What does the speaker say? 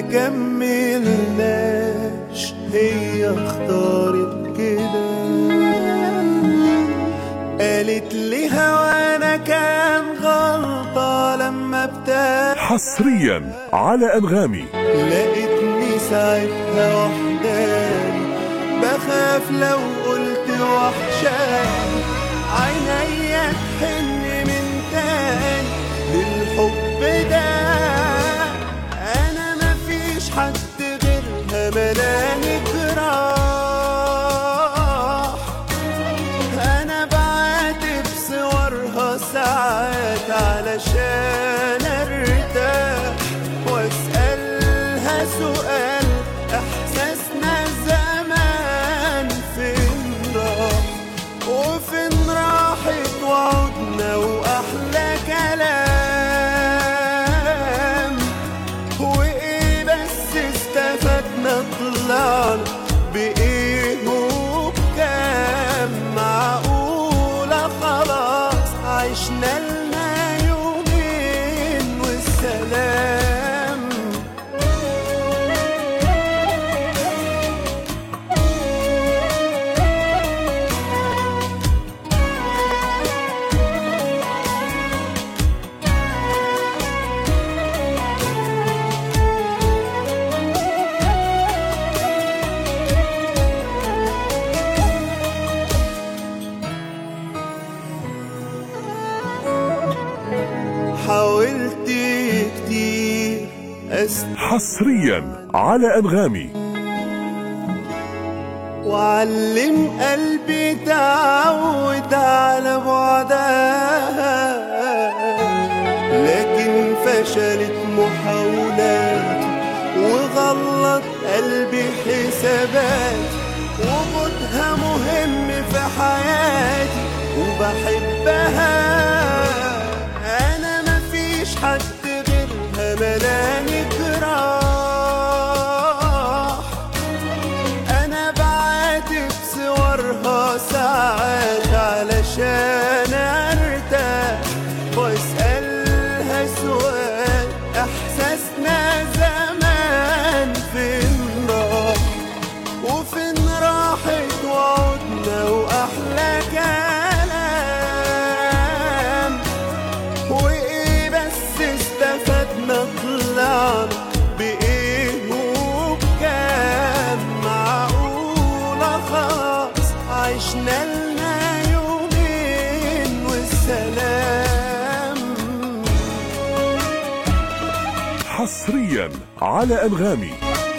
كملناش هي اختارت كده قالت لي هوانا كان غلطة لما بتاع حصريا على أنغامي لقيتني ساعتها وحداني بخاف لو قلت وحشاني عينيا تحن من تاني للحب ده انا مفيش حد غيرها ملاني جراح انا بعاتب صورها ساعات علشان ارتاح واسالها سؤال احساسنا زمان فين راح وفين راحت وعدنا واحلى كلام وايه بس استفدنا طلعنا بايه وبكام معقولة خلاص عشنا لنا يومين والسلام حاولت كتير أست حصريا على أنغامي وعلم قلبي تعود على بعدها لكن فشلت محاولات وغلط قلبي حسابات وجودها مهم في حياتي وبحبها انا مفيش حد غيرها ملاني جراح انا بعاتب صورها ساعات علشان ارتاح واسالها سؤال احساسنا زمان فين راح وفين راحت وعدنا واحلى كلام وايه بس استفدنا طلعنا بايه وبكام معقولة خلاص عشنا لنا يومين والسلام حصريا على أنغامي